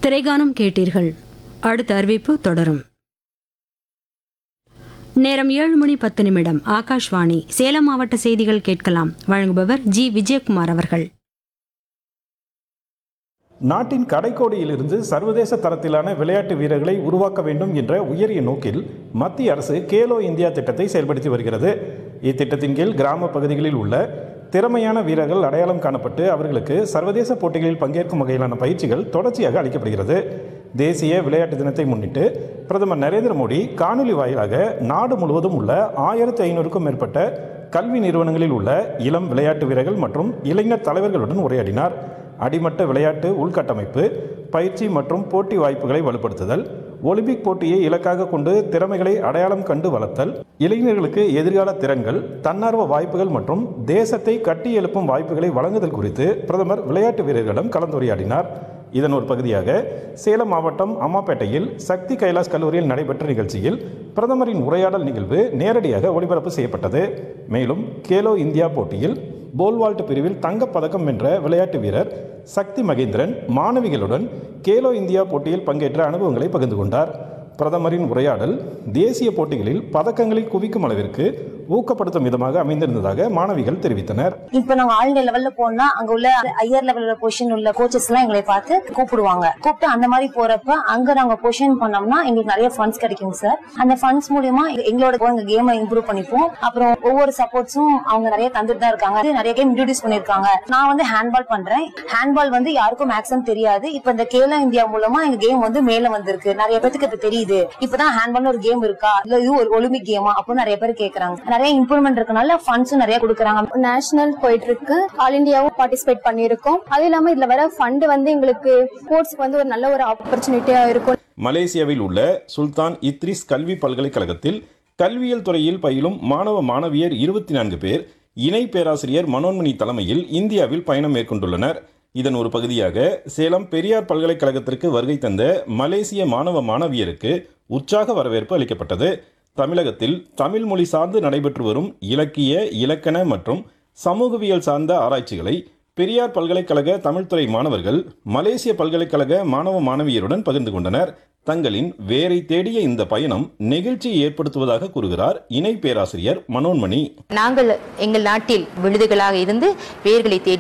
திரைகானம் கேட்டீர்கள் அடுத்த அறிவிப்பு தொடரும் நேரம் ஏழு மணி பத்து நிமிடம் ஆகாஷ்வாணி சேலம் மாவட்ட செய்திகள் கேட்கலாம் வழங்குபவர் ஜி விஜயகுமார் அவர்கள் நாட்டின் கடைக்கோடியிலிருந்து சர்வதேச தரத்திலான விளையாட்டு வீரர்களை உருவாக்க வேண்டும் என்ற உயரிய நோக்கில் மத்திய அரசு கேலோ இந்தியா திட்டத்தை செயல்படுத்தி வருகிறது இத்திட்டத்தின் கீழ் கிராம பகுதிகளில் உள்ள திறமையான வீரர்கள் அடையாளம் காணப்பட்டு அவர்களுக்கு சர்வதேச போட்டிகளில் பங்கேற்கும் வகையிலான பயிற்சிகள் தொடர்ச்சியாக அளிக்கப்படுகிறது தேசிய விளையாட்டு தினத்தை முன்னிட்டு பிரதமர் நரேந்திர மோடி காணொலி வாயிலாக நாடு முழுவதும் உள்ள ஆயிரத்தி ஐநூறுக்கும் மேற்பட்ட கல்வி நிறுவனங்களில் உள்ள இளம் விளையாட்டு வீரர்கள் மற்றும் இளைஞர் தலைவர்களுடன் உரையாடினார் அடிமட்ட விளையாட்டு உள்கட்டமைப்பு பயிற்சி மற்றும் போட்டி வாய்ப்புகளை வலுப்படுத்துதல் ஒலிம்பிக் போட்டியை இலக்காக கொண்டு திறமைகளை அடையாளம் கண்டு வளர்த்தல் இளைஞர்களுக்கு எதிர்கால திறன்கள் தன்னார்வ வாய்ப்புகள் மற்றும் தேசத்தை கட்டி எழுப்பும் வாய்ப்புகளை வழங்குதல் குறித்து பிரதமர் விளையாட்டு வீரர்களிடம் கலந்துரையாடினார் இதன் ஒரு பகுதியாக சேலம் மாவட்டம் அம்மாப்பேட்டையில் சக்தி கைலாஸ் கல்லூரியில் நடைபெற்ற நிகழ்ச்சியில் பிரதமரின் உரையாடல் நிகழ்வு நேரடியாக ஒளிபரப்பு செய்யப்பட்டது மேலும் கேலோ இந்தியா போட்டியில் போல்வால்ட் பிரிவில் தங்கப் பதக்கம் வென்ற விளையாட்டு வீரர் சக்தி மகேந்திரன் மாணவிகளுடன் கேலோ இந்தியா போட்டியில் பங்கேற்ற அனுபவங்களை பகிர்ந்து கொண்டார் பிரதமரின் உரையாடல் தேசிய போட்டிகளில் பதக்கங்களை குவிக்கும் அளவிற்கு ஊக்கப்படுத்தும் விதமாக அமைந்திருந்ததாக மாணவிகள் தெரிவித்தனர் இப்ப நாங்க ஆல் இந்தியா லெவல்ல போனா அங்க உள்ள ஹையர் லெவல்ல பொசிஷன் உள்ள கோச்சஸ் எல்லாம் எங்களை பார்த்து கூப்பிடுவாங்க கூப்பிட்டு அந்த மாதிரி போறப்ப அங்க நாங்க பொசிஷன் பண்ணோம்னா எங்களுக்கு நிறைய ஃபண்ட்ஸ் கிடைக்கும் சார் அந்த ஃபண்ட்ஸ் மூலியமா எங்களோட எங்க கேமை இம்ப்ரூவ் பண்ணிப்போம் அப்புறம் ஒவ்வொரு சப்போர்ட்ஸும் அவங்க நிறைய தந்துட்டு தான் இருக்காங்க அது நிறைய கேம் இன்ட்ரோடியூஸ் பண்ணிருக்காங்க நான் வந்து ஹேண்ட்பால் பண்றேன் ஹேண்ட்பால் வந்து யாருக்கும் மேக்ஸிமம் தெரியாது இப்ப இந்த கேலோ இந்தியா மூலமா எங்க கேம் வந்து மேல வந்திருக்கு நிறைய பேருக்கு இது தெரியுது இப்பதான் ஹேண்ட்பால் ஒரு கேம் இருக்கா இல்ல இது ஒரு ஒலிம்பிக் கேமா அப்படின்னு நிறைய பேர் கேக்குறாங்க நிறைய இம்ப்ரூவ்மெண்ட் இருக்கனால ஃபண்ட்ஸும் நிறைய கொடுக்குறாங்க நேஷனல் போயிட்டு இருக்கு ஆல் இந்தியாவும் பார்ட்டிசிபேட் பண்ணியிருக்கோம் அது இல்லாம இதுல வர ஃபண்ட் வந்து எங்களுக்கு ஸ்போர்ட்ஸ்க்கு வந்து ஒரு நல்ல ஒரு ஆப்பர்ச்சுனிட்டியா இருக்கும் மலேசியாவில் உள்ள சுல்தான் இத்ரிஸ் கல்வி பல்கலைக்கழகத்தில் கல்வியியல் துறையில் பயிலும் மாணவ மாணவியர் இருபத்தி நான்கு பேர் இணை பேராசிரியர் மனோன்மணி தலைமையில் இந்தியாவில் பயணம் மேற்கொண்டுள்ளனர் இதன் ஒரு பகுதியாக சேலம் பெரியார் பல்கலைக்கழகத்திற்கு வருகை தந்த மலேசிய மாணவ மாணவியருக்கு உற்சாக வரவேற்பு அளிக்கப்பட்டது தமிழகத்தில் தமிழ் மொழி சார்ந்து நடைபெற்று வரும் இலக்கிய இலக்கண மற்றும் சமூகவியல் சார்ந்த ஆராய்ச்சிகளை பெரியார் பல்கலைக்கழக தமிழ்துறை மாணவர்கள் மலேசிய பல்கலைக்கழக மாணவ மாணவியருடன் பகிர்ந்து கொண்டனர் தங்களின் வேரை தேடிய இந்த பயணம் நெகிழ்ச்சியை ஏற்படுத்துவதாக கூறுகிறார் இணை பேராசிரியர் மனோன்மணி நாங்கள் எங்கள் நாட்டில் விழுதுகளாக இருந்து வேர்களை தேடி